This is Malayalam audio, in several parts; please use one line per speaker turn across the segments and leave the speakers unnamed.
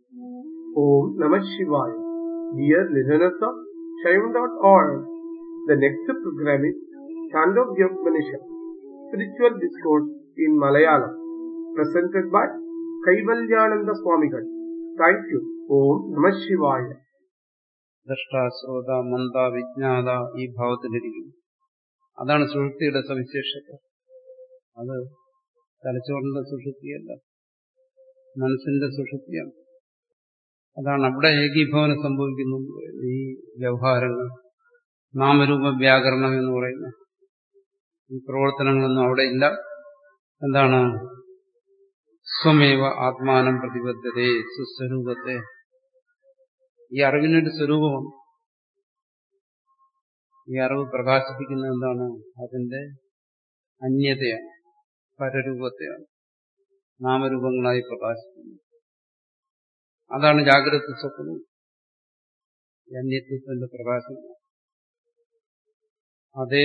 Om Namah Shivaya. Dear listeners of Shaivan.org, the next program is Chandogya Spiritual Discourse in Malayalam, presented by Kaivalyananda Swamigal. Thank you. Om Namah Shivaya.
ദ്രഷ്ട ശ്രോത മന്ദ വിജ്ഞാത ഈ ഭാവത്തിലിരിക്കും അതാണ് സുഷുപ്തിയുടെ സവിശേഷത അത് തലച്ചോറിന്റെ സുഷുപ്തിയല്ല മനസ്സിന്റെ സുഷുപ്തിയാണ് അതാണ് അവിടെ ഏകീഭവനം സംഭവിക്കുന്നു ഈ വ്യവഹാരങ്ങൾ നാമരൂപ വ്യാകരണം എന്ന് പറയുന്ന ഈ പ്രവർത്തനങ്ങളൊന്നും അവിടെ ഇല്ല എന്താണ് സ്വമേവ ആത്മാനം പ്രതിബദ്ധതയെ സുസ്വരൂപത്തെ ഈ അറിവിനൊരു സ്വരൂപമാണ് ഈ അറിവ് പ്രകാശിപ്പിക്കുന്നത് എന്താണ് അതിന്റെ അന്യതയാണ് പരരൂപത്തെയാണ് നാമരൂപങ്ങളായി പ്രകാശിക്കുന്നത് അതാണ് ജാഗ്രത സ്വപ്നം അന്യത്വത്തിന്റെ പ്രകാശം അതേ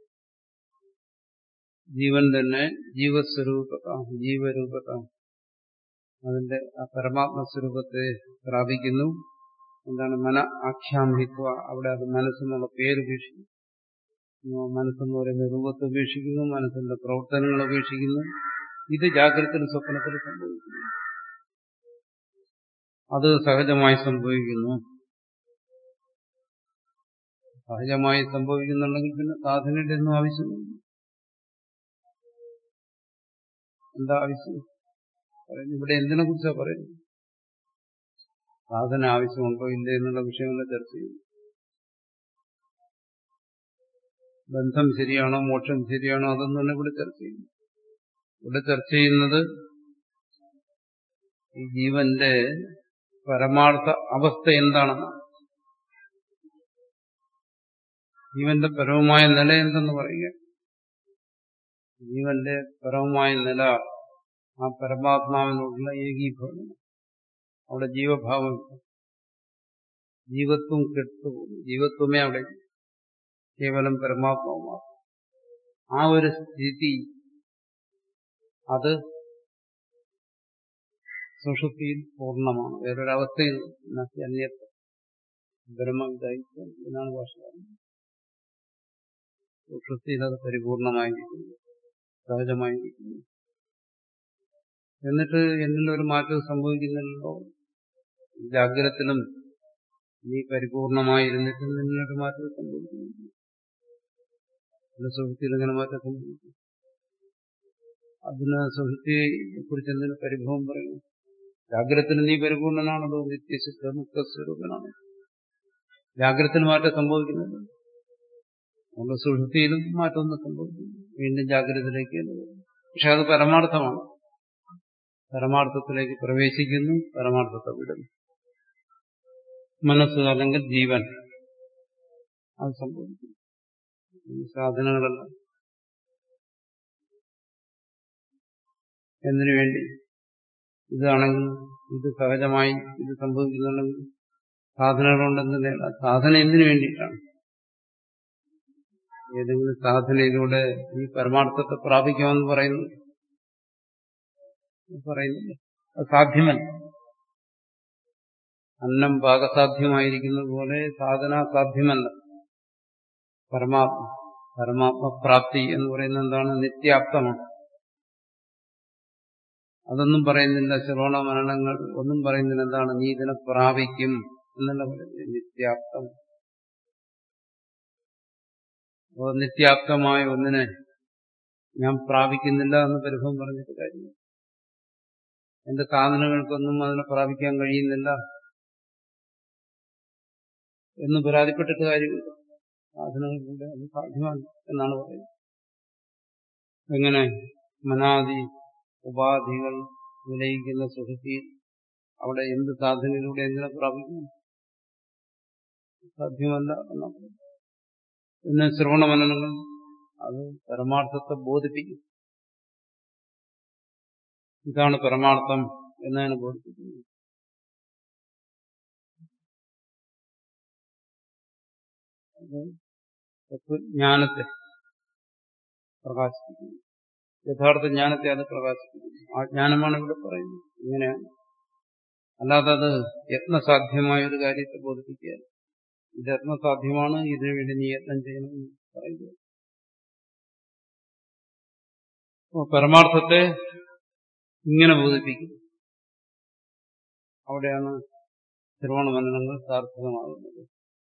ജീവൻ തന്നെ ജീവസ്വരൂപത ജീവരൂപത അതിന്റെ ആ പരമാത്മസ്വരൂപത്തെ പ്രാപിക്കുന്നു എന്താണ് മന ആഖ്യാമിക്കുക അവിടെ അത് മനസ്സെന്നുള്ള പേര് ഉപേക്ഷിക്കുന്നു മനസ്സെന്ന് പറയുന്ന രൂപത്തെ ഉപേക്ഷിക്കുന്നു മനസ്സിന്റെ പ്രവർത്തനങ്ങൾ ഉപേക്ഷിക്കുന്നു ഇത് ജാഗ്രതത്തിലും സ്വപ്നത്തിലും സംഭവിക്കുന്നു അത് സഹജമായി സംഭവിക്കുന്നു സഹജമായി സംഭവിക്കുന്നുണ്ടെങ്കിൽ പിന്നെ സാധനയുടെ ഒന്നും ആവശ്യമില്ല എന്താ ആവശ്യം പറയുന്നു ഇവിടെ എന്തിനെ കുറിച്ചാണ് പറയുന്നത് സാധന ആവശ്യമുണ്ടോ ഇല്ല എന്നുള്ള വിഷയങ്ങളെ ചർച്ച ചെയ്യുന്നു ബന്ധം ശരിയാണോ മോക്ഷം ശരിയാണോ അതൊന്നും തന്നെ ഇവിടെ ചർച്ച ചെയ്യുന്നു ഇവിടെ ചർച്ച ചെയ്യുന്നത് ഈ ജീവന്റെ പരമാർത്ഥ അവസ്ഥ എന്താണെന്ന് ജീവന്റെ പരമമായ നില എന്തെന്ന് പറയുക ജീവന്റെ പരമമായ നില ആ പരമാത്മാവിനോടുള്ള ഏകീഭവനം അവിടെ ജീവഭാവം ജീവത്വം കെട്ടുപോകും ജീവത്വമേ അവിടെ കേവലം പരമാത്മാവുമാണ് ആ ഒരു സ്ഥിതി അത് സുഷുപ്തിയിൽ പൂർണ്ണമാണ് വേറൊരവസ്ഥയിൽ അന്യത്വം ബ്രഹ്മവിദായിത്വം എന്നാണ് ഭാഷ സുഷുപ്തിയിൽ അത് പരിപൂർണമായിരിക്കുന്നു സഹജമായിരിക്കുന്നു എന്നിട്ട് എന്നിലൊരു മാറ്റം സംഭവിക്കുന്നില്ലല്ലോ ജാഗ്രതത്തിലും നീ പരിപൂർണമായിരുന്നിട്ട് നിന്നൊരു മാറ്റം സംഭവിക്കുന്നില്ല സുഹൃത്തിയിൽ ഇങ്ങനെ മാറ്റം സംഭവിക്കും അതിന് സുഹൃത്തിയെ കുറിച്ച് എന്തിനു പരിഭവം പറയുന്നു ജാഗ്രതത്തിന് നീ പരിപൂർണനാണല്ലോ നിത്യശുദ്ധ മുക്തസ്വരൂപനാണ് ജാഗ്രതത്തിന് മാറ്റം സംഭവിക്കുന്നില്ല നമ്മുടെ സുഹൃത്തിയിലും മാറ്റമൊന്നും സംഭവിക്കുന്നു വീണ്ടും ജാഗ്രതയിലേക്ക് പക്ഷെ അത് പരമാർത്ഥമാണ് പരമാർത്ഥത്തിലേക്ക് പ്രവേശിക്കുന്നു പരമാർത്ഥത്തെ വിടുന്നു മനസ്സ് അല്ലെങ്കിൽ ജീവൻ അത് സംഭവിക്കുന്നു സാധനങ്ങളെല്ലാം എന്തിനു വേണ്ടി ഇതാണെങ്കിൽ ഇത് സഹജമായി ഇത് സംഭവിക്കുന്നുണ്ടെങ്കിൽ സാധനകളുണ്ട് എന്തിനല്ല സാധന എന്തിനു വേണ്ടിയിട്ടാണ് ഏതെങ്കിലും സാധനയിലൂടെ ഈ പരമാർത്ഥത്തെ പ്രാപിക്കാമെന്ന് പറയുന്നു പറയുന്നില്ല അത് സാധ്യമല്ല അന്നം പാകസാധ്യമായിരിക്കുന്നത് പോലെ സാധന സാധ്യമല്ല പരമാത്മ പരമാത്മപ്രാപ്തി എന്ന് പറയുന്നത് എന്താണ് നിത്യാപ്തമാണ് അതൊന്നും പറയുന്നില്ല ശ്രവണ മരണങ്ങൾ ഒന്നും പറയുന്നില്ല എന്താണ് നീ ഇതിനെ പ്രാപിക്കും എന്നല്ല പറയുന്നത് നിത്യാപ്തം അപ്പോൾ നിത്യാപ്തമായ ഒന്നിനെ ഞാൻ പ്രാപിക്കുന്നില്ല എന്ന് പരിഭവം പറഞ്ഞിട്ട് കാര്യം എന്റെ സാധനങ്ങൾക്കൊന്നും അതിനെ പ്രാപിക്കാൻ കഴിയുന്നില്ല എന്ന് പരാതിപ്പെട്ടിട്ട് കാര്യമില്ല സാധനങ്ങളിലൂടെ അത് സാധ്യമാണ് എന്നാണ് പറയുന്നത് എങ്ങനെ മനാദി ഉപാധികൾ വിലയിക്കുന്ന സുഹൃത്തി അവിടെ എന്ത് സാധനയിലൂടെ എന്തിനെ പ്രാപിക്കും സാധ്യമല്ല എന്നാണ് പിന്നെ ശ്രവണമനനങ്ങൾ അത് പരമാർത്ഥത്തെ ബോധിപ്പിക്കും ഇതാണ് പരമാർത്ഥം എന്നതിനെ ബോധിപ്പിക്കുന്നത് തത്വജ്ഞാനത്തെ പ്രകാശിപ്പിക്കുന്നു യഥാർത്ഥ ജ്ഞാനത്തെ അത് പ്രകാശിപ്പിക്കുന്നു ആ ജ്ഞാനമാണ് ഇവിടെ പറയുന്നത് ഇങ്ങനെയാണ് അല്ലാതെ അത് യത്നസാധ്യമായ ഒരു കാര്യത്തെ ബോധിപ്പിക്കുക ഇത് യത്നസാധ്യമാണ് ഇതിനു വേണ്ടി നീ യത്നം ചെയ്യണം എന്ന് പറയുന്നത് അപ്പൊ പരമാർത്ഥത്തെ ഇങ്ങനെ ബോധിപ്പിക്കും അവിടെയാണ് ശ്രവണമനനങ്ങൾ സാർത്ഥകമാകുന്നത്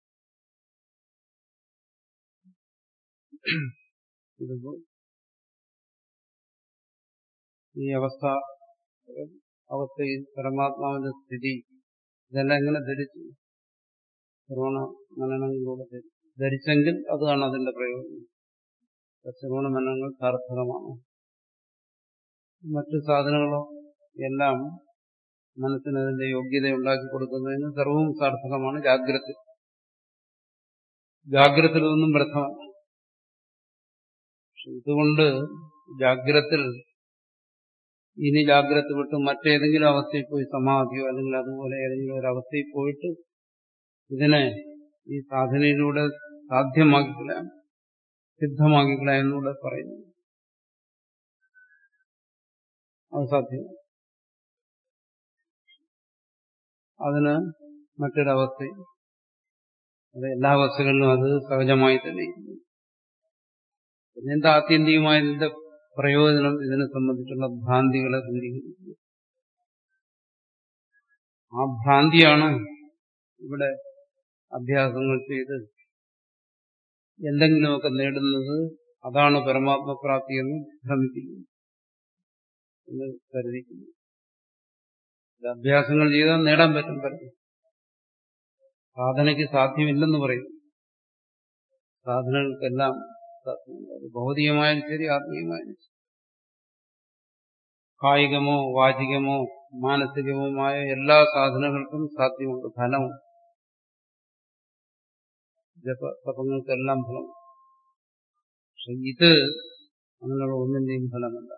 ഇതിപ്പോ ഈ അവസ്ഥ അവസ്ഥയിൽ പരമാത്മാവിന്റെ സ്ഥിതി ഇതെല്ലാം എങ്ങനെ ധരിച്ചു ശ്രവണ മനനങ്ങളിലൂടെ ധരിച്ചെങ്കിൽ അതാണ് അതിന്റെ പ്രയോജനം ശ്രവണ മനനങ്ങൾ സാർത്ഥകമാണ് മറ്റു സാധനങ്ങളോ എല്ലാം മനസ്സിന് അതിന്റെ യോഗ്യത ഉണ്ടാക്കി കൊടുക്കുന്നതിന് സർവവും സാർത്ഥകമാണ് ജാഗ്രത ജാഗ്രത ഇതൊന്നും വ്യർത്ഥമാണ് ഇതുകൊണ്ട് ജാഗ്രത്തിൽ ഇനി ജാഗ്രത വിട്ട് മറ്റേതെങ്കിലും അവസ്ഥയിൽ പോയി സമാധിയോ അല്ലെങ്കിൽ അതുപോലെ ഏതെങ്കിലും ഒരു അവസ്ഥയിൽ പോയിട്ട് ഇതിനെ ഈ സാധനയിലൂടെ സാധ്യമാക്കിക്കളയാം സിദ്ധമാക്കിക്കളയാം എന്നൂടെ പറയുന്നു അത് സാധ്യം അതിന് മറ്റൊരവസ്ഥ അത് എല്ലാ അവസ്ഥകളിലും അത് സഹജമായി തന്നെ എന്താ ആത്യന്തികമായ ഇതിന്റെ പ്രയോജനം ഇതിനെ സംബന്ധിച്ചുള്ള ഭ്രാന്തികളെ ദൂരീകരിക്കുക ആ ഭ്രാന്തിയാണ് ഇവിടെ അഭ്യാസങ്ങൾ ചെയ്ത് എന്തെങ്കിലുമൊക്കെ നേടുന്നത് അതാണ് പരമാത്മപ്രാപ്തി എന്ന് ഭ്രമിപ്പിക്കുന്നു എന്ന് കരുതിക്കുന്നു അഭ്യാസങ്ങൾ ചെയ്താൽ നേടാൻ പറ്റും പറ്റും സാധനയ്ക്ക് സാധ്യമില്ലെന്ന് പറയും സാധനങ്ങൾക്കെല്ലാം സാധ്യമുണ്ട് ഭൗതികമായാലും ശരി ആത്മീയമായാലും ശരി കായികമോ വാചികമോ മാനസികവുമായ എല്ലാ സാധനങ്ങൾക്കും സാധ്യമുണ്ട് ഫലവും ജപങ്ങൾക്കെല്ലാം ഫലം പക്ഷെ ഇത് അങ്ങനെയുള്ള ഒന്നിന്റെയും ഫലമല്ല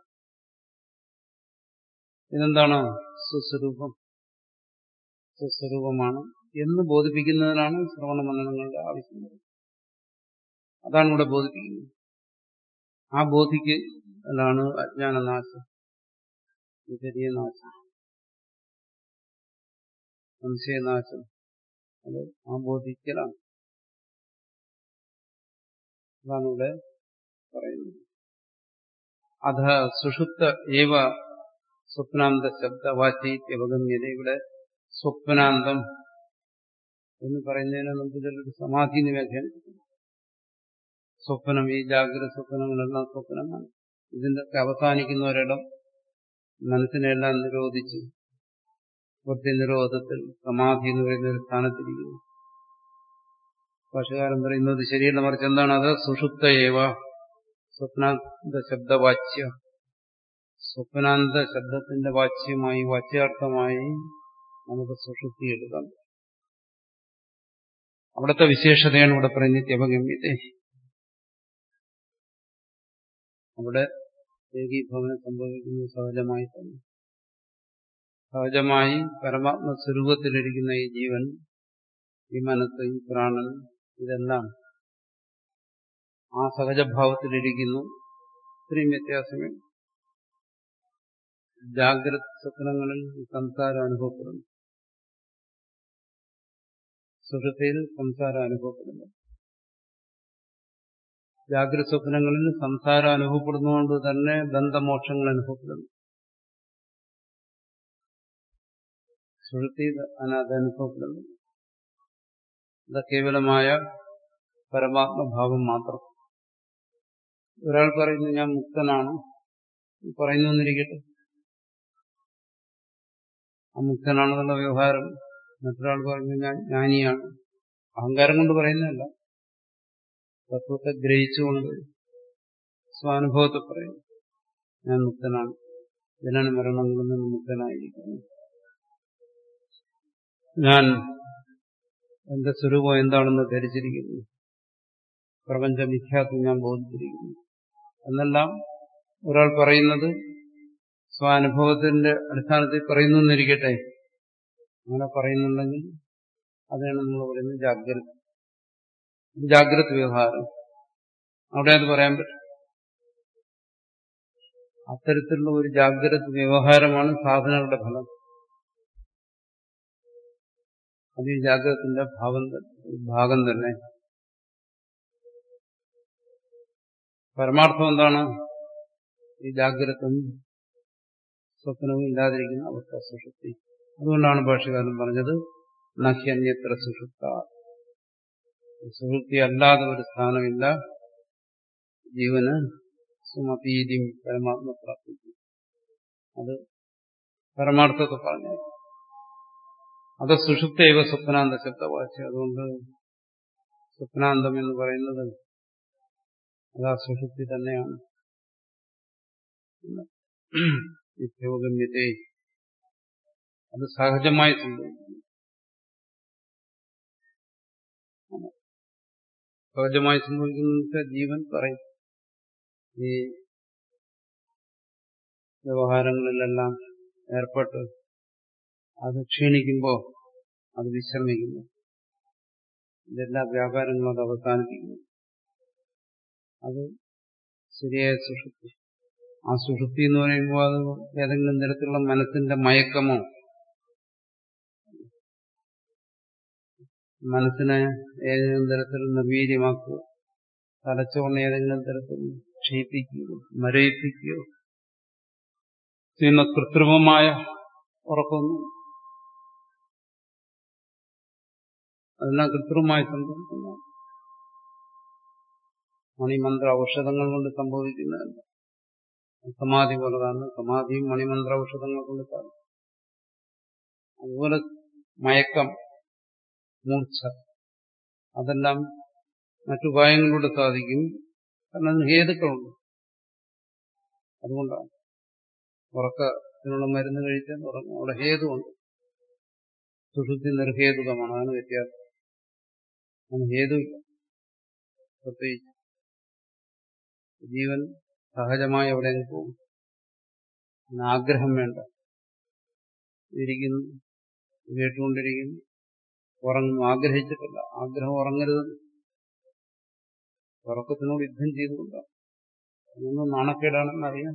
ഇതെന്താണ് സ്വസ്വരൂപം സ്വസ്വരൂപമാണ് എന്ന് ബോധിപ്പിക്കുന്നതിനാണ് ശ്രവണ മനനങ്ങളുടെ ആവശ്യം അതാണ് ഇവിടെ ബോധിപ്പിക്കുന്നത് ആ ബോധിക്കലാണ് അജ്ഞാനനാശം വിപരീയനാശം സംശയനാശം അത് ആ ബോധിക്കലാണ് അതാണ് ഇവിടെ പറയുന്നത് അധ സുഷുപ്ത ഏവ സ്വപ്നാന്ത ശബ്ദവാചി അവഗമ്യത ഇവിടെ സ്വപ്നാന്തം എന്ന് പറയുന്നതിന് നമുക്ക് ചിലർ സമാധി വ്യാഖ്യാനിക്കുന്നു സ്വപ്നം ഈ ജാഗ്രത സ്വപ്നങ്ങളെല്ലാം സ്വപ്നമാണ് ഇതിന്റെ ഒക്കെ അവസാനിക്കുന്ന ഒരിടം മനസ്സിനെല്ലാം നിരോധിച്ച് വൃത്തി നിരോധത്തിൽ സമാധി എന്ന് പറയുന്ന ഒരു സ്ഥാനത്തിരിക്കുന്നു ഭാഷകാരൻ പറയുന്നത് ശരിയല്ല മറിച്ച് എന്താണ് അത് സുഷുപ്ത ഏവ സ്വപ്നാന്ത ശബ്ദവാച്യ സ്വപ്നാന്ത ശബ്ദത്തിന്റെ വാച്യമായി വാച്യാർത്ഥമായി നമുക്ക് സുഷുപ്തി എടുക്കാം അവിടുത്തെ വിശേഷതയാണ് ഇവിടെ പറയുന്നത് യവഗമ്യത അവിടെ ഏകീഭവനം സംഭവിക്കുന്നത് സഹജമായി തന്നെ സഹജമായി പരമാത്മ സ്വരൂപത്തിലിരിക്കുന്ന ഈ ജീവൻ ഈ മനസ്സ് ഈ പ്രാണൻ ഇതെല്ലാം ആ സഹജഭാവത്തിലിരിക്കുന്നു ഇത്രയും വ്യത്യാസമേ ജാഗ്രത സ്വപ്നങ്ങളിൽ സംസാരം അനുഭവപ്പെടുന്നു സുഷുതിയിൽ സംസാരം അനുഭവപ്പെടുന്നു ജാഗ്രത സ്വപ്നങ്ങളിൽ സംസാരം അനുഭവപ്പെടുന്നതുകൊണ്ട് തന്നെ ബന്ധമോക്ഷങ്ങൾ അനുഭവപ്പെടുന്നു സുഷുതി അത് അനുഭവപ്പെടുന്നു അത് കേവലമായ പരമാത്മഭാവം മാത്രം ഒരാൾ പറയുന്നു ഞാൻ മുക്തനാണ് പറയുന്നു എന്നിരിക്കട്ടെ ആ മുക്തനാണെന്നുള്ള വ്യവഹാരം മറ്റൊരാൾ പറഞ്ഞു ഞാൻ ജ്ഞാനിയാണ് അഹങ്കാരം കൊണ്ട് പറയുന്നതല്ല തത്വത്തെ ഗ്രഹിച്ചുകൊണ്ട് സ്വാനുഭവത്തെ പറയുന്നു ഞാൻ മുക്തനാണ് ജനന മരണങ്ങളിൽ നിന്ന് മുക്തനായിരിക്കുന്നു ഞാൻ എന്റെ സ്വരൂപം എന്താണെന്ന് ധരിച്ചിരിക്കുന്നു പ്രപഞ്ച മിഥ്യാത്വം ഞാൻ ബോധിച്ചിരിക്കുന്നു എന്നെല്ലാം ഒരാൾ പറയുന്നത് സ്വാനുഭവത്തിന്റെ അടിസ്ഥാനത്തിൽ പറയുന്നു എന്നിരിക്കട്ടെ അങ്ങനെ പറയുന്നുണ്ടെങ്കിൽ അതാണ് നമ്മൾ പറയുന്നത് ജാഗ്രത ജാഗ്രത വ്യവഹാരം അവിടെ അത് പറയാൻ പറ്റും അത്തരത്തിലുള്ള ഒരു ജാഗ്രത വ്യവഹാരമാണ് സാധനങ്ങളുടെ ഫലം അത് ഈ ജാഗ്രതത്തിന്റെ ഭാവം ഭാഗം തന്നെ പരമാർത്ഥം എന്താണ് ഈ ജാഗ്രതം സ്വപ്നവും ഇല്ലാതിരിക്കുന്ന അവസ്ഥ സുഷുപ്തി അതുകൊണ്ടാണ് ഭാഷകാരൻ പറഞ്ഞത് നഹ്യന്യത്ര സുഷുപ്ത സുഷുപ്തി അല്ലാതെ ഒരു സ്ഥാനമില്ല ജീവന് സുമതീതിയും പരമാത്മ പ്രാപ്തിക്കും അത് പരമാർത്ഥത്തെ പറഞ്ഞു അത് സുഷുപ്തൈവ സ്വപ്നാന്ത ശബ്ദവാച്യ അതുകൊണ്ട് സ്വപ്നാന്തം എന്ന് പറയുന്നത് അത് ആ സുഷുപ്തി തന്നെയാണ് നിത്യവഗമ്യത്തെ അത് സഹജമായി സംഭവിക്കുന്നു സഹജമായി സംഭവിക്കുന്ന ജീവൻ പറയും ഈ വ്യവഹാരങ്ങളിലെല്ലാം ഏർപ്പെട്ട് അത് ക്ഷീണിക്കുമ്പോൾ അത് വിശ്രമിക്കുന്നു ഇതെല്ലാ വ്യാപാരങ്ങളും അത് അവസാനിപ്പിക്കുന്നു അത് ശരിയായ സുഷുപ്തി ആ സുഷുപ്തി എന്ന് പറയുമ്പോൾ അത് ഏതെങ്കിലും തരത്തിലുള്ള മനസ്സിന്റെ മയക്കമോ മനസ്സിനെ ഏതെങ്കിലും തരത്തിൽ നിർവീര്യമാക്കുക തലച്ചോറിനെ ഏതെങ്കിലും തരത്തിൽ ക്ഷയിപ്പിക്കുകയോ മരയിപ്പിക്കുകയോ ചെയ്യുന്ന കൃത്രിമമായ ഉറക്കൊന്നും അതെല്ലാം കൃത്രിമമായി സംഭവിക്കുന്ന മണിമന്ത്ര ഔഷധങ്ങൾ കൊണ്ട് സംഭവിക്കുന്നതല്ല സമാധി പോലതാണ് സമാധിയും മണിമന്ത്ര ഔഷധങ്ങൾ കൊണ്ട് സാധിക്കും അതുപോലെ മയക്കം മൂർച്ച അതെല്ലാം മറ്റുപായങ്ങളിലൂടെ സാധിക്കും കാരണം അതിന് ഹേതുക്കളുണ്ട് അതുകൊണ്ടാണ് ഉറക്കത്തിനുള്ള മരുന്ന് കഴിച്ചാൽ ഉറങ്ങും അവിടെ ഹേതുണ്ട് സുഷുപ്തി നിർഹേതുകമാണ് അതാണ് വ്യത്യാസം അതിന് ഹേതുവില്ല പ്രത്യേകിച്ച് ജീവൻ സഹജമായി അവിടെ പോകും അതിന് ആഗ്രഹം വേണ്ട ഇരിക്കുന്നു കേട്ടുകൊണ്ടിരിക്കുന്നു ഉറങ്ങുന്നു ആഗ്രഹിച്ചിട്ടില്ല ആഗ്രഹം ഉറങ്ങരുത് ഉറക്കത്തിനോട് യുദ്ധം ചെയ്തുകൊണ്ടാണ് അതൊന്നും നാണക്കേടാണെന്ന് അറിയാം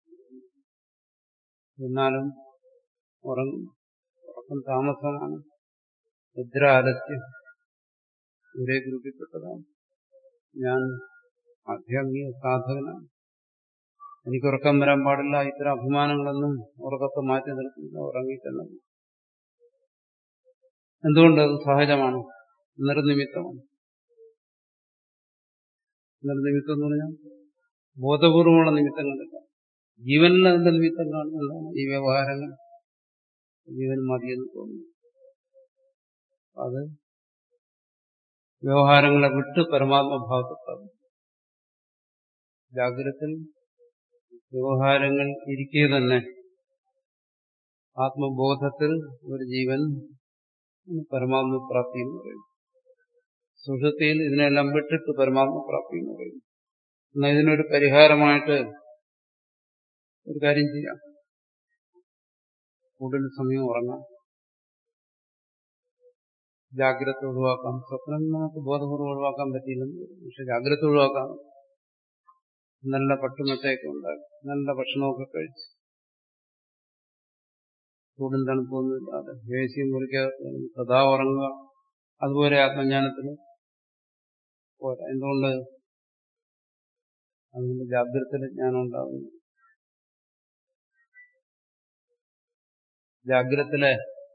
എന്നാലും ഉറങ്ങും ഉറക്കം താമസമാണ് നിദ്ര ആലസ്യം ഒരേ ഗ്രൂപ്പിൽപ്പെട്ടതാണ് ഞാൻ ആധ്യാത്മിക സാധകനാണ് എനിക്ക് ഉറക്കം വരാൻ പാടില്ല ഇത്തരം അഭിമാനങ്ങളൊന്നും ഉറക്കത്തെ മാറ്റി നിർത്തുന്നില്ല ഉറങ്ങിയിട്ടെന്നു എന്തുകൊണ്ട് അത് സഹജമാണ് നിർനിമിത്തമാണ് നിർനിമിത്തം എന്ന് പറഞ്ഞാൽ ബോധപൂർവമുള്ള നിമിത്തങ്ങളില്ല ജീവനിൽ അതിന്റെ നിമിത്തം കാണുന്നതാണ് ഈ വ്യവഹാരങ്ങൾ ജീവൻ മതിയെന്ന് തോന്നുന്നു അത് വ്യവഹാരങ്ങളെ വിട്ട് പരമാത്മഭാവത്തെത്താകും ജാഗ്രതത്തിൽ വ്യവഹാരങ്ങൾ ഇരിക്കെ തന്നെ ആത്മബോധത്തിൽ ഒരു ജീവൻ പരമാത്മപ്രാപ്തി എന്ന് പറയും സുഷൃത്തിയിൽ ഇതിനെല്ലാം വിട്ടിട്ട് പരമാത്മപ്രാപ്തി എന്ന് പറയും എന്നാൽ ഇതിനൊരു പരിഹാരമായിട്ട് ഒരു കാര്യം ചെയ്യാം കൂടുതൽ സമയം ഉറങ്ങാം ജാഗ്രത ഒഴിവാക്കാം സ്വപ്നം നമുക്ക് ബോധപൂർവ്വം ഒഴിവാക്കാൻ പറ്റിയില്ലെന്ന് പക്ഷെ ജാഗ്രത ഒഴിവാക്കാം നല്ല പട്ടുമത്തൊക്കെ ഉണ്ടാക്കി നല്ല ഭക്ഷണമൊക്കെ കഴിച്ച് ചൂടും തണുപ്പൊന്നുമില്ലാതെ വേശിയും മുറിക്കാതെ സദാ ഉറങ്ങുക അതുപോലെ ആത്മജ്ഞാനത്തിന് പോരാ എന്തുകൊണ്ട് അതുകൊണ്ട് ജാഗ്രതയിൽ ജ്ഞാനം ഉണ്ടാകുന്നു ജാഗ്രതത്തിലെ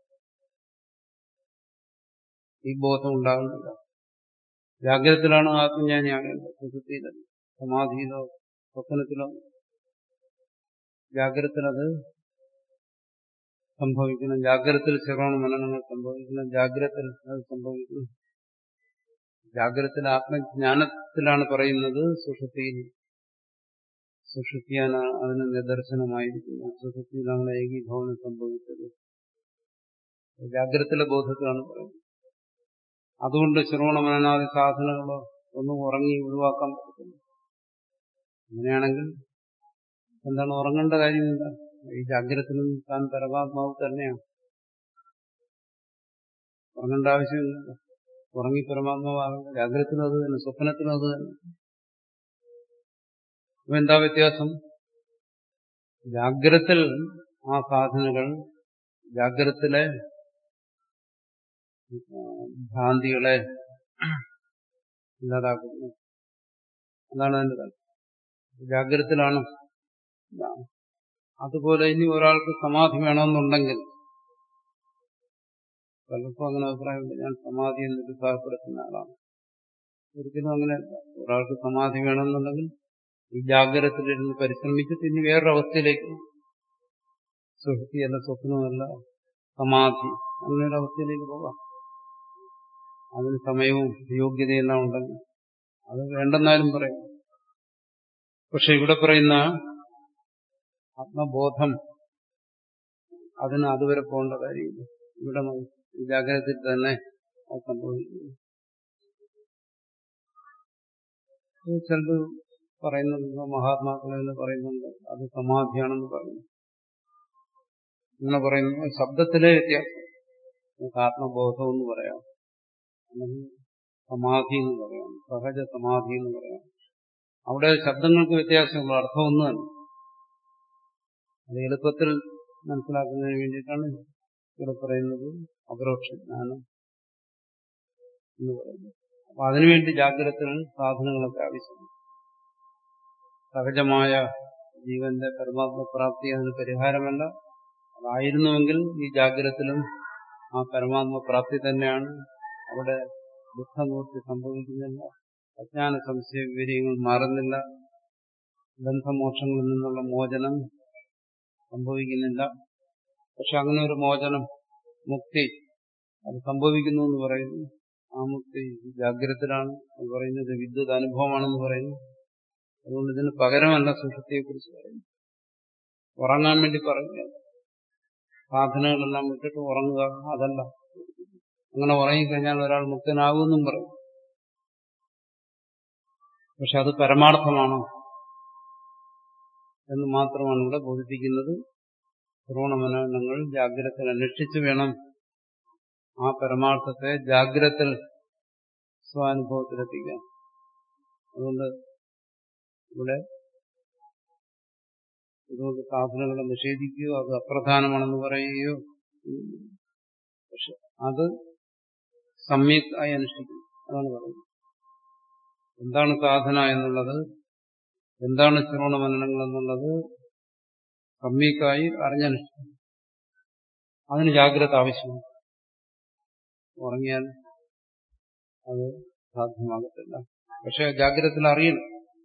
ഈ ബോധം ഉണ്ടാകുന്നില്ല ജാഗ്രതത്തിലാണ് ആത്മജ്ഞാനിയാകേണ്ടത് സുഖത്തിയിലല്ല സമാധിയിലോ സ്വപ്നത്തിലോ ജാഗ്രതത്തിലത് സംഭവിക്കണം ജാഗ്രതത്തിൽ ശ്രവണ മനനങ്ങൾ സംഭവിക്കണം ജാഗ്രതത്തിൽ അത് സംഭവിക്കണം ജാഗ്രതത്തിൽ ആത്മജ്ഞാനത്തിലാണ് പറയുന്നത് സുഷുതിയിൽ സുഷുതിയാണ് അതിന് നിദർശനമായിരിക്കുന്നത് സുഷുതിയിൽ നമ്മുടെ ഏകീഭവനം സംഭവിച്ചത് ജാഗ്രതത്തിലെ ബോധത്തിലാണ് പറയുന്നത് അതുകൊണ്ട് ശ്രവണ മനനാദി സാധനങ്ങളോ ഒന്നും ഉറങ്ങി ഒഴിവാക്കാൻ പറ്റത്തില്ല അങ്ങനെയാണെങ്കിൽ എന്താണ് ഉറങ്ങേണ്ട കാര്യമില്ല ഈ ജാഗ്രതത്തിനും താൻ പരമാത്മാവ് തന്നെയാണ് ഉറങ്ങേണ്ട ആവശ്യമില്ല ഉറങ്ങി പരമാത്മാവാകേണ്ട ജാഗ്രതത്തിനും അത് തന്നെ സ്വപ്നത്തിനും അത് തന്നെ അപ്പൊ എന്താ വ്യത്യാസം ജാഗ്രത്തിൽ ആ സാധനകൾ ജാഗ്രത്തിലെ ഭ്രാന്തികളെ ഇല്ലാതാക്കുന്നു അതാണ് അതിന്റെ താല്പര്യം ജാഗ്രതത്തിലാണ് ഇതാണ്. അതുപോലെ ഇനി ഒരാൾക്ക് സമാധി വേണമെന്നുണ്ടെങ്കിൽ പലർക്കും അങ്ങനെ അഭിപ്രായമുണ്ട് ഞാൻ സമാധി എന്ന് നിരുത്സാഹപ്പെടുത്തുന്ന ആളാണ് ഒരിക്കലും അങ്ങനെയല്ല ഒരാൾക്ക് സമാധി വേണമെന്നുണ്ടെങ്കിൽ ഈ ജാഗ്രതത്തിലിരുന്ന് പരിശ്രമിച്ചിട്ട് ഇനി വേറൊരു അവസ്ഥയിലേക്ക് സുഹൃത്തിയല്ല സ്വപ്നമല്ല സമാധി അങ്ങനെ ഒരു അവസ്ഥയിലേക്ക് പോകാം അതിന് സമയവും യോഗ്യതയെല്ലാം ഉണ്ടെങ്കിൽ അത് വേണ്ടെന്നാലും പറയാം പക്ഷെ ഇവിടെ പറയുന്ന ആത്മബോധം അതിന് അതുവരെ പോകേണ്ട കാര്യമില്ല ഇവിടെ ഈ ജാഗ്രതത്തിൽ തന്നെ അത് സംഭവിക്കുന്നു ചിലത് പറയുന്നുണ്ട് മഹാത്മാക്കളെന്ന് പറയുന്നുണ്ട് അത് സമാധിയാണെന്ന് പറയുന്നു ഇങ്ങനെ പറയുന്നു ശബ്ദത്തിലെ വ്യത്യാസം നമുക്ക് ആത്മബോധം എന്ന് പറയാം അല്ലെങ്കിൽ സമാധി എന്ന് പറയാം സഹജ സമാധി എന്ന് പറയാം അവിടെ ശബ്ദങ്ങൾക്ക് വ്യത്യാസമുള്ള അർത്ഥം ഒന്ന് തന്നെ അത് എളുപ്പത്തിൽ മനസ്സിലാക്കുന്നതിന് വേണ്ടിയിട്ടാണ് ഇവിടെ പറയുന്നത് അപരോക്ഷ ജ്ഞാനം എന്ന് പറയുന്നത് അപ്പൊ അതിനുവേണ്ടി ജാഗ്രതത്തിന് സാധനങ്ങളൊക്കെ ആവശ്യമാണ് സഹജമായ ജീവന്റെ പരമാത്മപ്രാപ്തി അതിന് പരിഹാരമല്ല അതായിരുന്നുവെങ്കിൽ ഈ ജാഗ്രതത്തിലും ആ പരമാത്മപ്രാപ്തി തന്നെയാണ് അവിടെ ദുഃഖമൂർത്തി സംഭവിക്കുന്നില്ല അജ്ഞാന സംശയ വിവരങ്ങൾ മാറുന്നില്ല ബന്ധമോക്ഷങ്ങളിൽ നിന്നുള്ള മോചനം സംഭവിക്കുന്നില്ല പക്ഷെ അങ്ങനെ ഒരു മോചനം മുക്തി അത് സംഭവിക്കുന്നു എന്ന് പറയുന്നു ആ മുക്തി ജാഗ്രതത്തിലാണ് അത് പറയുന്നത് വിദ്യുത് അനുഭവമാണെന്ന് പറയുന്നു അതുകൊണ്ട് ഇതിന് പകരമല്ല സുഷുപ്തിയെ കുറിച്ച് പറയുന്നു ഉറങ്ങാൻ വേണ്ടി പറയുക സാധനങ്ങളെല്ലാം വിട്ടിട്ട് ഉറങ്ങുക അതല്ല അങ്ങനെ ഉറങ്ങിക്കഴിഞ്ഞാൽ ഒരാൾ മുക്തനാകുമെന്നും പറയും പക്ഷെ അത് പരമാർത്ഥമാണോ എന്ന് മാത്രമാണ് ഇവിടെ ബോധിപ്പിക്കുന്നത് ശ്രവണമനങ്ങൾ ജാഗ്രത അന്വേഷിച്ചു വേണം ആ പരമാർത്ഥത്തെ ജാഗ്രതത്തിൽ സ്വാനുഭവത്തിലെത്തിക്കാൻ അതുകൊണ്ട് ഇവിടെ ഇതുകൊണ്ട് സാധനങ്ങളെ നിഷേധിക്കുകയോ അത് അപ്രധാനമാണെന്ന് പറയുകയോ പക്ഷെ അത് സമ്യക്കായി അനുഷ്ഠിക്കും അതാണ് പറയുന്നത് എന്താണ് സാധന എന്നുള്ളത് എന്താണ് ശ്രവണമനനങ്ങൾ എന്നുള്ളത് സമ്യക്കായി അറിഞ്ഞനുഷ്ഠിക്കും അതിന് ജാഗ്രത ആവശ്യമാണ് ഉറങ്ങിയാൽ അത് സാധ്യമാകത്തില്ല പക്ഷെ ജാഗ്രതത്തിൽ അറിയണം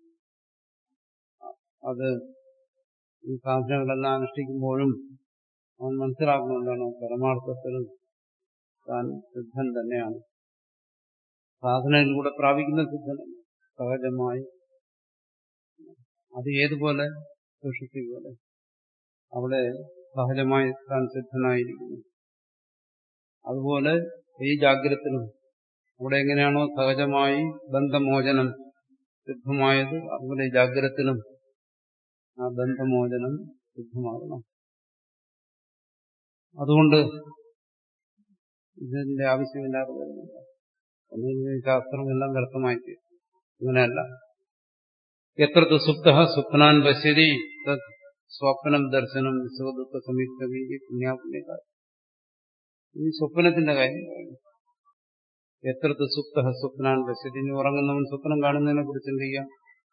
അത് ഈ സാധനങ്ങളെല്ലാം അനുഷ്ഠിക്കുമ്പോഴും അവൻ മനസ്സിലാക്കുന്നുണ്ടാണ് പരമാർത്ഥത്തിലും താൻ സിദ്ധൻ തന്നെയാണ് സാധനയിലൂടെ പ്രാപിക്കുന്ന സിദ്ധനല്ല സഹജമായി അത് ഏതുപോലെ സൂക്ഷിച്ചു പോലെ അവിടെ സഹജമായി താൻ സിദ്ധനായിരിക്കുന്നു അതുപോലെ ഈ ജാഗ്രതത്തിലും അവിടെ എങ്ങനെയാണോ സഹജമായി ബന്ധമോചനം സിദ്ധമായത് അതുപോലെ ഈ ജാഗ്രതത്തിലും ആ ബന്ധമോചനം സിദ്ധമാകണം അതുകൊണ്ട് ഇതിന്റെ ആവശ്യമില്ലാതെ വരുന്നില്ല ഒന്നും ശാസ്ത്രമെല്ലാം വ്യർത്ഥമായി തീരും അങ്ങനെയല്ല എത്ര സുപ്ത സ്വപ്നാൻ പശ്യതി തത് സ്വപ്നം ദർശനം സുഖദുഃഖ സംയുക്തമീതി പുണ്യാപുണ്യകാര്യം ഈ സ്വപ്നത്തിന്റെ കാര്യം പറയുന്നു എത്ര സുപ്ത സ്വപ്നാൻ പശ്യതി ഇനി ഉറങ്ങുന്നവൻ സ്വപ്നം കാണുന്നതിനെ കുറിച്ച് ചിന്തിക്കാം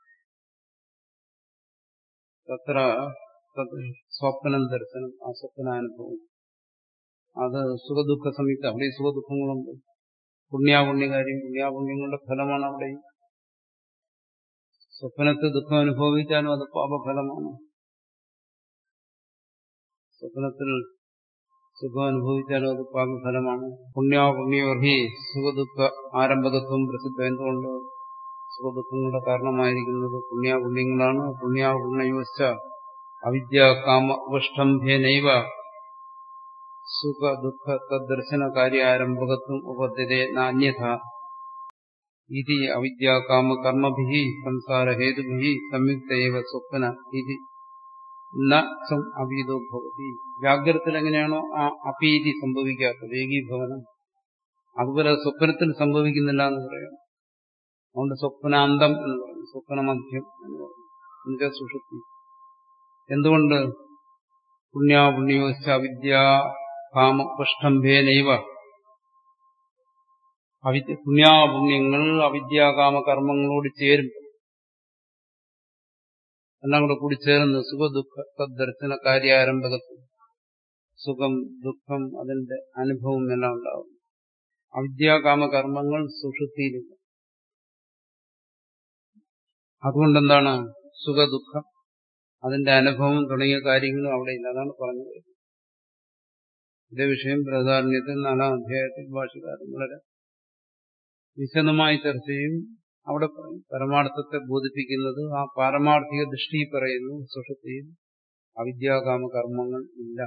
തത്ര സ്വപ്നം ദർശനം ആ സ്വപ്നാനുഭവം അത് സുഖദുഃഖ സംയുക്ത അവിടെ സുഖദുഃഖങ്ങളുണ്ട് പുണ്യാപുണ്യകാര്യം പുണ്യാപുണ്യങ്ങളുടെ ഫലമാണ് അവിടെ സ്വപ്നത്തിൽ ദുഃഖം അനുഭവിച്ചാലും അത് പാപഫലമാണ് സ്വപ്നത്തിൽ സുഖം അനുഭവിച്ചാലും അത് പാപഫലമാണ് പുണ്യാപുണ്യോർഹി സുഖദുഃഖ ആരംഭകത്വം പ്രസിദ്ധം എന്തുകൊണ്ട് സുഖദുഃഖങ്ങളുടെ കാരണമായിരിക്കുന്നത് പുണ്യാപുണ്യങ്ങളാണ് പുണ്യാപുണ്യോശ്ച അവിദ്യ കാമ ഉപഷ്ടംഭേനൈവ സുഖ ദുഃഖ തദ്ദർശന കാര്യാരംഭകത്വം ഉപദ്ധ്യതേ നാന്യഥ ഇതി അവിദ്യ കാമ കർമ്മഭി സംസാരഹേതുഭി സംയുക്ത സ്വപ്ന ഇതി നം അപീതോ ഭവതി ജാഗ്രതത്തിൽ എങ്ങനെയാണോ ആ അപീതി സംഭവിക്കാത്തത് ഏകീഭവനം അതുപോലെ സ്വപ്നത്തിൽ സംഭവിക്കുന്നില്ല എന്ന് പറയാം അതുകൊണ്ട് സ്വപ്നാന്തം എന്ന് പറയും സ്വപ്നമധ്യം എന്ന് പറയും എന്നുവെച്ചാൽ സുഷുപ്തി എന്തുകൊണ്ട് പുണ്യാപുണ്യോശ്ച വിദ്യ കാമപുഷ്ടംഭേനൈവ അവിദ്യ പുണ്യാപുണ്യങ്ങൾ അവിദ്യാകാമ കർമ്മങ്ങളോട് ചേരും എല്ലാം കൂടെ കൂടി ചേർന്ന് സുഖദുഃഖ ദർശന കാര്യാരംഭകത്വം സുഖം ദുഃഖം അതിന്റെ അനുഭവം എല്ലാം ഉണ്ടാവും അവിദ്യാകാമ കർമ്മങ്ങൾ സുഷുതിയിലില്ല അതുകൊണ്ടെന്താണ് സുഖദുഃഖം അതിന്റെ അനുഭവം തുടങ്ങിയ കാര്യങ്ങളും അവിടെ ഇല്ല അതാണ് പറഞ്ഞത് ഇതേ വിഷയം ബൃഹദാരണ്യത്തിൽ നാലാം അധ്യായത്തിൽ ഭാഷകാരൻ വളരെ വിശദമായി ചർച്ച ചെയ്യും അവിടെ പറയും പരമാർത്ഥത്തെ ബോധിപ്പിക്കുന്നത് ആ പാരമാർത്ഥിക ദൃഷ്ടി പറയുന്നു സുഷുതിയിൽ അവിദ്യാകാമ കർമ്മങ്ങൾ ഇല്ല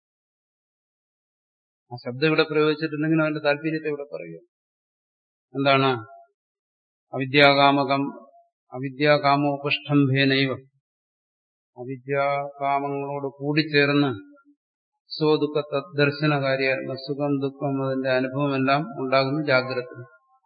ആ ശബ്ദം ഇവിടെ പ്രയോഗിച്ചിട്ടുണ്ടെങ്കിലും അതിന്റെ താല്പര്യത്തെ ഇവിടെ പറയുക എന്താണ് അവിദ്യാകാമകം അവിദ്യാകാമോപഷ്ടംഭേനൈവ അവിദ്യാകാമങ്ങളോട് കൂടിച്ചേർന്ന് സ്വദുഃഖ തദ്ദർശന കാര്യമായിരുന്നു സുഖം ദുഃഖം അതിന്റെ അനുഭവമെല്ലാം ഉണ്ടാകുന്നു ജാഗ്രത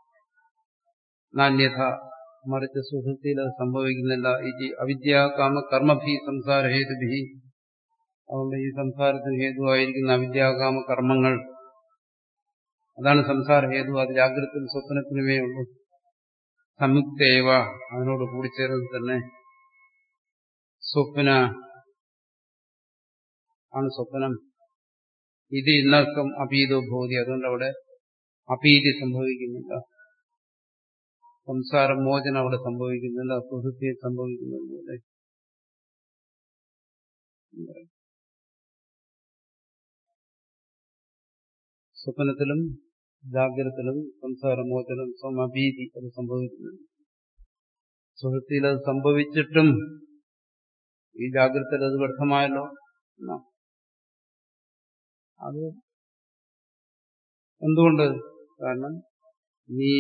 നാന്യഥ മറിച്ച് സുഹൃത്തിയിൽ അത് സംഭവിക്കുന്നില്ല ഈ അവിദ്യാകാമ കർമ്മഭി സംസാരഹേതുഭി അതുകൊണ്ട് ഈ സംസാരത്തിന് ഹേതുവായിരിക്കുന്ന അവിദ്യാകാമ കർമ്മങ്ങൾ അതാണ് സംസാര ഹേതു അത് ജാഗ്രത സ്വപ്നത്തിനുമേ ഉള്ളൂ സംയുക്തേവ അതിനോട് കൂടിച്ചേർന്ന് തന്നെ സ്വപ്ന ആണ് സ്വപ്നം ഇത് ഇന്നക്കം അപീതോ ഭൂതി അതുകൊണ്ട് അവിടെ അപീതി സംഭവിക്കുന്നില്ല സംസാര മോചനം അവിടെ സംഭവിക്കുന്നില്ല സുഹൃത്തിയിൽ സംഭവിക്കുന്നില്ല സ്വപ്നത്തിലും ജാഗ്രതത്തിലും സംസാരമോചനം സമഭീതി അത് സംഭവിക്കുന്നുണ്ട് സുഹൃത്തിയിൽ അത് സംഭവിച്ചിട്ടും ഈ ജാഗ്രതയിൽ അത് വ്യർത്ഥമായല്ലോ അത് എന്തുകൊണ്ട് കാരണം നീ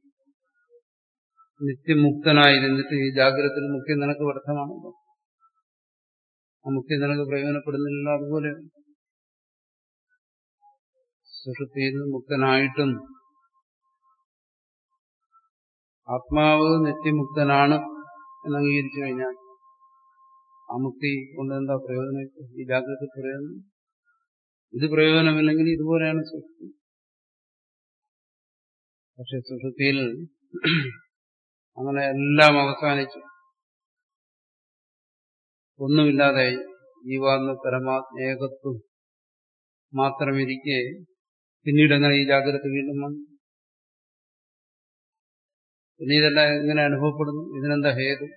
നിത്യമുക്തനായിരുന്നിട്ട് ഈ ജാഗ്രതത്തിൽ മുഖ്യം നിനക്ക് വ്യർത്ഥമാണല്ലോ ആ മുഖ്യം നിനക്ക് പ്രയോജനപ്പെടുന്നില്ല അതുപോലെ സുഷുപ്തിയിൽ നിന്ന് മുക്തനായിട്ടും ആത്മാവ് നിത്യമുക്തനാണ് എന്ന് അംഗീകരിച്ചു കഴിഞ്ഞാൽ ആ മുക്തി കൊണ്ട് എന്താ പ്രയോജനം ഈ ജാഗ്രത പ്രയോജനം ഇത് പ്രയോജനമില്ലെങ്കിൽ ഇതുപോലെയാണ് സുഷുപ്തി പക്ഷെ സുഷുപ്തിയിൽ അങ്ങനെ എല്ലാം അവസാനിച്ചു ഒന്നുമില്ലാതായി ജീവാത്മ പരമാത്മ ഏകത്വം മാത്രമിരിക്കെ പിന്നീട് എങ്ങനെ ഈ ജാഗ്രത വീണ്ടും വന്നു പിന്നെ ഇതെല്ലാം എങ്ങനെ അനുഭവപ്പെടുന്നു ഇതിനെന്താ ഹേതു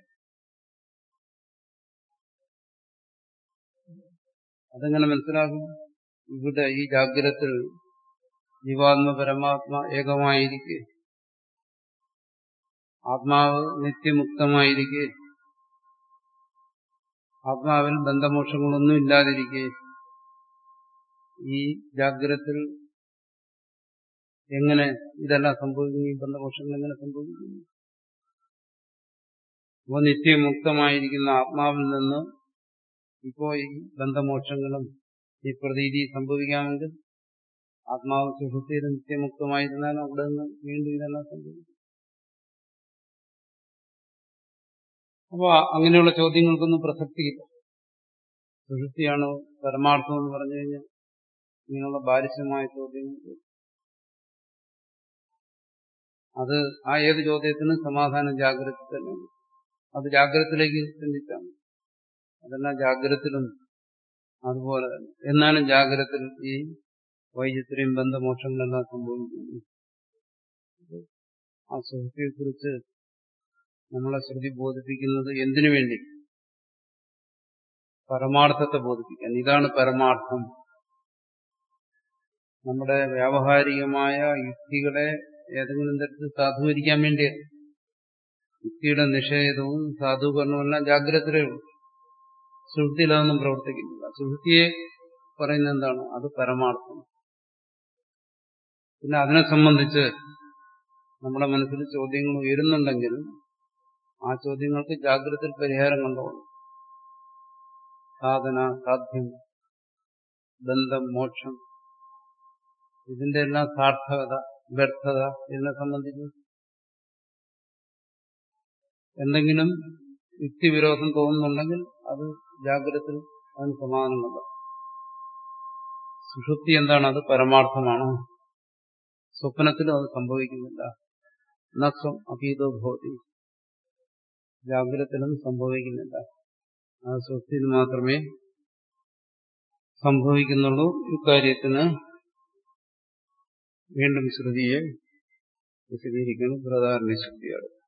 അതെങ്ങനെ മനസ്സിലാകും ഇവിടെ ഈ ജാഗ്രതത്തിൽ ജീവാത്മ പരമാത്മ ഏകമായിരിക്കെ ആത്മാവ് നിത്യമുക്തമായിരിക്കെ ആത്മാവിൽ ബന്ധമോക്ഷങ്ങളൊന്നും ഇല്ലാതിരിക്കെ ഈ ജാഗ്രതത്തിൽ എങ്ങനെ ഇതെല്ലാം സംഭവിക്കുന്നു ഈ ബന്ധമോക്ഷങ്ങൾ എങ്ങനെ സംഭവിക്കുന്നു അപ്പോൾ നിത്യമുക്തമായിരിക്കുന്ന ആത്മാവിൽ നിന്ന് ഇപ്പോ ഈ ബന്ധമോക്ഷങ്ങളും ഈ പ്രതീതി സംഭവിക്കാമെങ്കിൽ ആത്മാവ് സുഹൃത്തിയിൽ നിത്യമുക്തമായിരുന്നാൽ അവിടെ നിന്ന് വീണ്ടും ഇതെല്ലാം സംഭവിക്കും അപ്പൊ അങ്ങനെയുള്ള ചോദ്യങ്ങൾക്കൊന്നും പ്രസക്തിയില്ല സുഹൃത്തിയാണ് പരമാർത്ഥം എന്ന് പറഞ്ഞു കഴിഞ്ഞാൽ ഇങ്ങനെയുള്ള ബാലിശമായ ചോദ്യങ്ങൾ അത് ആ ഏത് ചോദ്യത്തിനും സമാധാനം ജാഗ്രത തന്നെയാണ് അത് ജാഗ്രതത്തിലേക്ക് ചിന്തിച്ചാൽ അതെല്ലാം ജാഗ്രതത്തിലും അതുപോലെ തന്നെ എന്നാലും ജാഗ്രതത്തിൽ ഈ വൈചിത്രം ബന്ധമോക്ഷങ്ങളെല്ലാം സംഭവിക്കുന്നു ആ സുഹൃത്തിയെക്കുറിച്ച് നമ്മളെ ശ്രുതി ബോധിപ്പിക്കുന്നത് എന്തിനു വേണ്ടി പരമാർത്ഥത്തെ ബോധിപ്പിക്കാൻ ഇതാണ് പരമാർത്ഥം നമ്മുടെ വ്യാവഹാരികമായ യുക്തികളെ ഏതെങ്കിലും തരത്തിൽ സാധൂകരിക്കാൻ വേണ്ടി യുക്തിയുടെ നിഷേധവും സാധൂകരണവും എല്ലാം ജാഗ്രതയിലുള്ളൂ സുഹൃത്തിയിൽ അതൊന്നും പ്രവർത്തിക്കുന്നില്ല സുഹൃത്തിയെ പറയുന്നത് എന്താണ് അത് പരമാർത്ഥം പിന്നെ അതിനെ സംബന്ധിച്ച് നമ്മുടെ മനസ്സിൽ ചോദ്യങ്ങൾ ഉയരുന്നുണ്ടെങ്കിലും ആ ചോദ്യങ്ങൾക്ക് ജാഗ്രതയിൽ പരിഹാരം കണ്ടോളൂ സാധന സാധ്യം ബന്ധം മോക്ഷം ഇതിന്റെ എല്ലാം സാർത്ഥകത വ്യർത്ഥത ഇതിനെ സംബന്ധിച്ച് എന്തെങ്കിലും യുക്തിവിരോധം തോന്നുന്നുണ്ടെങ്കിൽ അത് ജാഗ്രതത്തിൽ അതിന് സമാധാനം കണ്ടു സുഷുപ്തി എന്താണ് അത് പരമാർത്ഥമാണ് സ്വപ്നത്തിലും അത് സംഭവിക്കുന്നില്ല നക്സം അപീതോ ഭവതി ജാഗ്രതത്തിലും സംഭവിക്കുന്നില്ല ആ സ്വപ്നത്തിൽ മാത്രമേ സംഭവിക്കുന്നുള്ളൂ ഇക്കാര്യത്തിന് വീണ്ടും ശ്രുതിയെ വിശദീകരിക്കണം പ്രധാരണ ശക്തിയാണ്